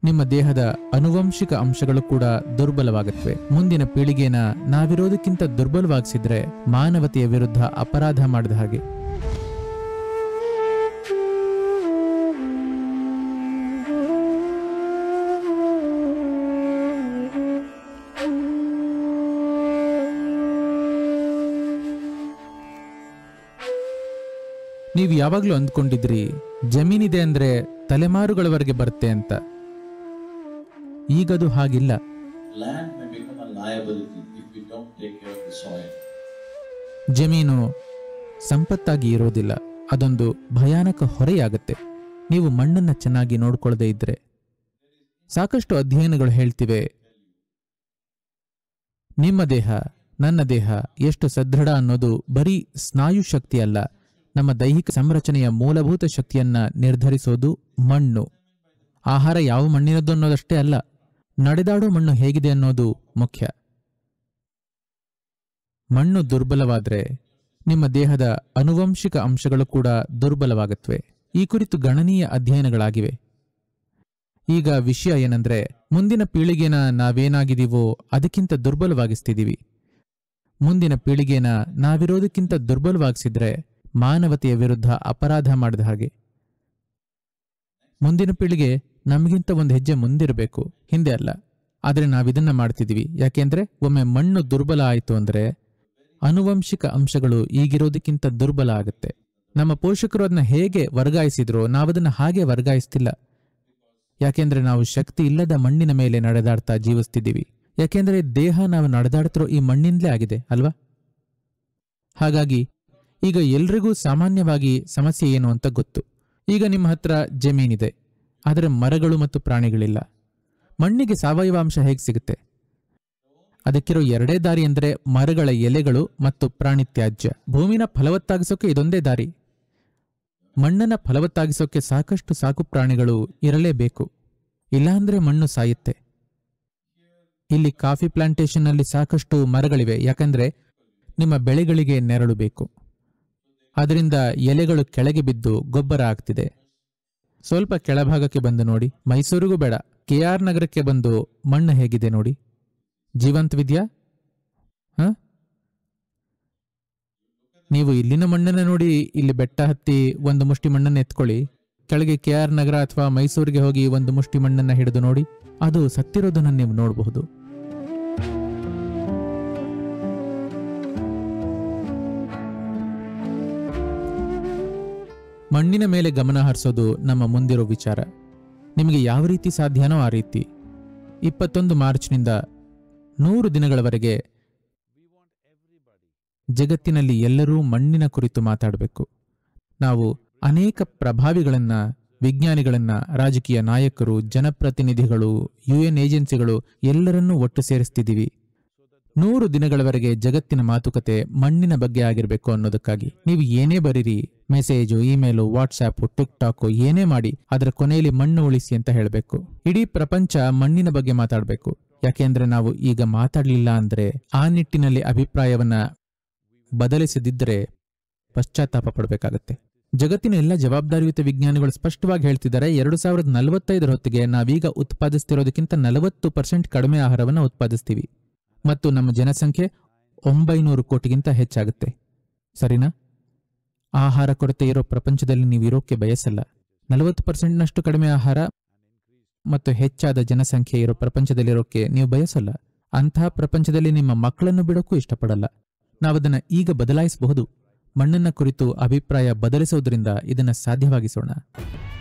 ನಿಮ್ಮ ದೇಹದ ಅನುವಂಶಿಕ ಅಂಶಗಳು ಕೂಡ ದುರ್ಬಲವಾಗುತ್ತವೆ ಮುಂದಿನ ಪೀಳಿಗೆನ ನಾವಿರೋದಕ್ಕಿಂತ ದುರ್ಬಲವಾಗಿಸಿದ್ರೆ ಮಾನವತೆಯ ವಿರುದ್ಧ ಅಪರಾಧ ಮಾಡಿದ ಹಾಗೆ ನೀವು ಯಾವಾಗ್ಲೂ ಅಂದ್ಕೊಂಡಿದ್ರಿ ಜಮೀನಿದೆ ಅಂದ್ರೆ ತಲೆಮಾರುಗಳವರೆಗೆ ಬರುತ್ತೆ ಅಂತ ಈಗದು ಹಾಗಿಲ್ಲ Land may become a liability if we don't take care of the soil. ಜಮೀನು ಸಂಪತ್ತಾಗಿ ಇರೋದಿಲ್ಲ ಅದೊಂದು ಭಯಾನಕ ಹೊರೆಯಾಗತ್ತೆ ನೀವು ಮಣ್ಣನ್ನ ಚೆನ್ನಾಗಿ ನೋಡ್ಕೊಳ್ಳದೆ ಇದ್ರೆ ಸಾಕಷ್ಟು ಅಧ್ಯಯನಗಳು ಹೇಳ್ತಿವೆ ನಿಮ್ಮ ದೇಹ ನನ್ನ ದೇಹ ಎಷ್ಟು ಸದೃಢ ಅನ್ನೋದು ಬರೀ ಸ್ನಾಯು ಶಕ್ತಿ ಅಲ್ಲ ನಮ್ಮ ದೈಹಿಕ ಸಂರಚನೆಯ ಮೂಲಭೂತ ಶಕ್ತಿಯನ್ನ ನಿರ್ಧರಿಸೋದು ಮಣ್ಣು ಆಹಾರ ಯಾವ ಮಣ್ಣಿನದ್ದು ಅನ್ನೋದಷ್ಟೇ ಅಲ್ಲ ನಡೆದಾಡೋ ಮಣ್ಣು ಹೇಗಿದೆ ಅನ್ನೋದು ಮುಖ್ಯ ಮಣ್ಣು ದುರ್ಬಲವಾದ್ರೆ ನಿಮ್ಮ ದೇಹದ ಅನುವಂಶಿಕ ಅಂಶಗಳು ಕೂಡ ದುರ್ಬಲವಾಗುತ್ತವೆ ಈ ಕುರಿತು ಗಣನೀಯ ಅಧ್ಯಯನಗಳಾಗಿವೆ ಈಗ ವಿಷಯ ಏನಂದ್ರೆ ಮುಂದಿನ ಪೀಳಿಗೆನ ನಾವೇನಾಗಿದೀವೋ ಅದಕ್ಕಿಂತ ದುರ್ಬಲವಾಗಿಸ್ತಿದೀವಿ ಮುಂದಿನ ಪೀಳಿಗೆನ ನಾವಿರೋದಕ್ಕಿಂತ ದುರ್ಬಲವಾಗಿಸಿದ್ರೆ ಮಾನವತೆಯ ವಿರುದ್ಧ ಅಪರಾಧ ಮಾಡಿದ ಹಾಗೆ ಮುಂದಿನ ಪೀಳಿಗೆ ನಮಗಿಂತ ಒಂದು ಹೆಜ್ಜೆ ಮುಂದಿರಬೇಕು ಹಿಂದೆ ಅಲ್ಲ ಆದ್ರೆ ನಾವಿದನ್ನ ಮಾಡ್ತಿದೀವಿ ಯಾಕೆಂದ್ರೆ ಒಮ್ಮೆ ಮಣ್ಣು ದುರ್ಬಲ ಆಯಿತು ಅಂದ್ರೆ ಅನುವಂಶಿಕ ಅಂಶಗಳು ಈಗಿರೋದಕ್ಕಿಂತ ದುರ್ಬಲ ಆಗುತ್ತೆ ನಮ್ಮ ಪೋಷಕರು ಅದನ್ನ ಹೇಗೆ ವರ್ಗಾಯಿಸಿದ್ರೋ ನಾವದನ್ನ ಹಾಗೆ ವರ್ಗಾಯಿಸ್ತಿಲ್ಲ ಯಾಕೆಂದ್ರೆ ನಾವು ಶಕ್ತಿ ಇಲ್ಲದ ಮಣ್ಣಿನ ಮೇಲೆ ನಡೆದಾಡ್ತಾ ಜೀವಿಸ್ತಿದ್ದೀವಿ ಯಾಕೆಂದ್ರೆ ದೇಹ ನಾವು ನಡೆದಾಡ್ತಿರೋ ಈ ಮಣ್ಣಿಂದಲೇ ಆಗಿದೆ ಅಲ್ವಾ ಹಾಗಾಗಿ ಈಗ ಎಲ್ರಿಗೂ ಸಾಮಾನ್ಯವಾಗಿ ಸಮಸ್ಯೆ ಏನು ಅಂತ ಗೊತ್ತು ಈಗ ನಿಮ್ಮ ಹತ್ರ ಜಮೀನಿದೆ ಆದರೆ ಮರಗಳು ಮತ್ತು ಪ್ರಾಣಿಗಳಿಲ್ಲ ಮಣ್ಣಿಗೆ ಸಾವಯವ ಅಂಶ ಹೇಗೆ ಸಿಗುತ್ತೆ ಅದಕ್ಕಿರೋ ಎರಡೇ ದಾರಿ ಅಂದ್ರೆ ಮರಗಳ ಎಲೆಗಳು ಮತ್ತು ಪ್ರಾಣಿ ತ್ಯಾಜ್ಯ ಭೂಮಿನ ಫಲವತ್ತಾಗಿಸೋಕೆ ಇದೊಂದೇ ದಾರಿ ಮಣ್ಣನ್ನ ಫಲವತ್ತಾಗಿಸೋಕೆ ಸಾಕಷ್ಟು ಸಾಕು ಪ್ರಾಣಿಗಳು ಇರಲೇಬೇಕು ಇಲ್ಲಾಂದ್ರೆ ಮಣ್ಣು ಸಾಯುತ್ತೆ ಇಲ್ಲಿ ಕಾಫಿ ಪ್ಲಾಂಟೇಶನ್ನಲ್ಲಿ ಸಾಕಷ್ಟು ಮರಗಳಿವೆ ಯಾಕಂದ್ರೆ ನಿಮ್ಮ ಬೆಳೆಗಳಿಗೆ ನೆರಳು ಬೇಕು ಅದರಿಂದ ಎಲೆಗಳು ಕೆಳಗೆ ಬಿದ್ದು ಗೊಬ್ಬರ ಆಗ್ತಿದೆ ಸ್ವಲ್ಪ ಕೆಳಭಾಗಕ್ಕೆ ಬಂದು ನೋಡಿ ಮೈಸೂರಿಗೂ ಬೇಡ ಕೆ ಆರ್ ನಗರಕ್ಕೆ ಬಂದು ಮಣ್ಣು ಹೇಗಿದೆ ನೋಡಿ ಜೀವಂತವಿದ್ಯಾ ಹ ನೀವು ಇಲ್ಲಿನ ಮಣ್ಣನ್ನ ನೋಡಿ ಇಲ್ಲಿ ಬೆಟ್ಟ ಹತ್ತಿ ಒಂದು ಮುಷ್ಟಿ ಮಣ್ಣನ್ನು ಎತ್ಕೊಳ್ಳಿ ಕೆಳಗೆ ಕೆ ಆರ್ ನಗರ ಅಥವಾ ಮೈಸೂರಿಗೆ ಹೋಗಿ ಒಂದು ಮುಷ್ಟಿ ಮಣ್ಣನ್ನ ಹಿಡಿದು ನೋಡಿ ಅದು ಸತ್ತಿರೋದನ್ನ ನೀವು ನೋಡಬಹುದು ಮಣ್ಣಿನ ಮೇಲೆ ಗಮನ ಹರಿಸೋದು ನಮ್ಮ ಮುಂದಿರೋ ವಿಚಾರ ನಿಮಗೆ ಯಾವ ರೀತಿ ಸಾಧ್ಯನೋ ಆ ರೀತಿ ಇಪ್ಪತ್ತೊಂದು ಮಾರ್ಚ್ನಿಂದ ನೂರು ದಿನಗಳವರೆಗೆ ಜಗತ್ತಿನಲ್ಲಿ ಎಲ್ಲರೂ ಮಣ್ಣಿನ ಕುರಿತು ಮಾತಾಡಬೇಕು ನಾವು ಅನೇಕ ಪ್ರಭಾವಿಗಳನ್ನ ವಿಜ್ಞಾನಿಗಳನ್ನ ರಾಜಕೀಯ ನಾಯಕರು ಜನಪ್ರತಿನಿಧಿಗಳು ಯುಎನ್ ಏಜೆನ್ಸಿಗಳು ಎಲ್ಲರನ್ನೂ ಒಟ್ಟು ಸೇರಿಸ್ತಿದ್ದೀವಿ ನೂರು ದಿನಗಳವರೆಗೆ ಜಗತ್ತಿನ ಮಾತುಕತೆ ಮಣ್ಣಿನ ಬಗ್ಗೆ ಆಗಿರಬೇಕು ಅನ್ನೋದಕ್ಕಾಗಿ ನೀವು ಏನೇ ಬರೀರಿ message email WhatsApp TikTok ಏನೇ ಮಾಡಿ ಅದರ ಕೊನೆಯಲ್ಲಿ ಮಣ್ಣು ಉಳಿಸಿ ಅಂತ ಹೇಳಬೇಕು ಇಡೀ ಪ್ರಪಂಚ ಮಣ್ಣಿನ ಬಗ್ಗೆ ಮಾತಾಡಬೇಕು ಯಾಕೆಂದ್ರೆ ನಾವು ಈಗ ಮಾತಾಡಲಿಲ್ಲ ಅಂದ್ರೆ ಆ ನಿಟ್ಟಿನಲ್ಲಿ ಅಭಿಪ್ರಾಯವನ್ನ ಬದಲಿಸದಿದ್ದರೆ ಪಶ್ಚಾತ್ತಾಪ ಪಡಬೇಕಾಗತ್ತೆ ಜಗತ್ತಿನ ಎಲ್ಲ ಜವಾಬ್ದಾರಿಯುತ ವಿಜ್ಞಾನಿಗಳು ಸ್ಪಷ್ಟವಾಗಿ ಹೇಳ್ತಿದ್ದಾರೆ ಎರಡು ಸಾವಿರದ ನಲವತ್ತೈದರ ಹೊತ್ತಿಗೆ ನಾವೀಗ ಉತ್ಪಾದಿಸ್ತಿರೋದಕ್ಕಿಂತ ನಲವತ್ತು ಪರ್ಸೆಂಟ್ ಕಡಿಮೆ ಆಹಾರವನ್ನು ಉತ್ಪಾದಿಸ್ತೀವಿ ಮತ್ತು ನಮ್ಮ ಜನಸಂಖ್ಯೆ ಒಂಬೈನೂರು ಕೋಟಿಗಿಂತ ಹೆಚ್ಚಾಗುತ್ತೆ ಸರಿನಾ ಆಹಾರ ಕೊರತೆ ಇರೋ ಪ್ರಪಂಚದಲ್ಲಿ ನೀವು ಇರೋಕೆ ಬಯಸಲ್ಲ ನಲವತ್ತು ಪರ್ಸೆಂಟ್ನಷ್ಟು ಕಡಿಮೆ ಆಹಾರ ಮತ್ತು ಹೆಚ್ಚಾದ ಜನಸಂಖ್ಯೆ ಇರೋ ಪ್ರಪಂಚದಲ್ಲಿರೋಕೆ ನೀವು ಬಯಸಲ್ಲ ಅಂತಹ ಪ್ರಪಂಚದಲ್ಲಿ ನಿಮ್ಮ ಮಕ್ಕಳನ್ನು ಬಿಡೋಕ್ಕೂ ಇಷ್ಟಪಡಲ್ಲ ನಾವದನ್ನ ಈಗ ಬದಲಾಯಿಸಬಹುದು ಮಣ್ಣನ್ನ ಕುರಿತು ಅಭಿಪ್ರಾಯ ಬದಲಿಸೋದ್ರಿಂದ ಇದನ್ನ ಸಾಧ್ಯವಾಗಿಸೋಣ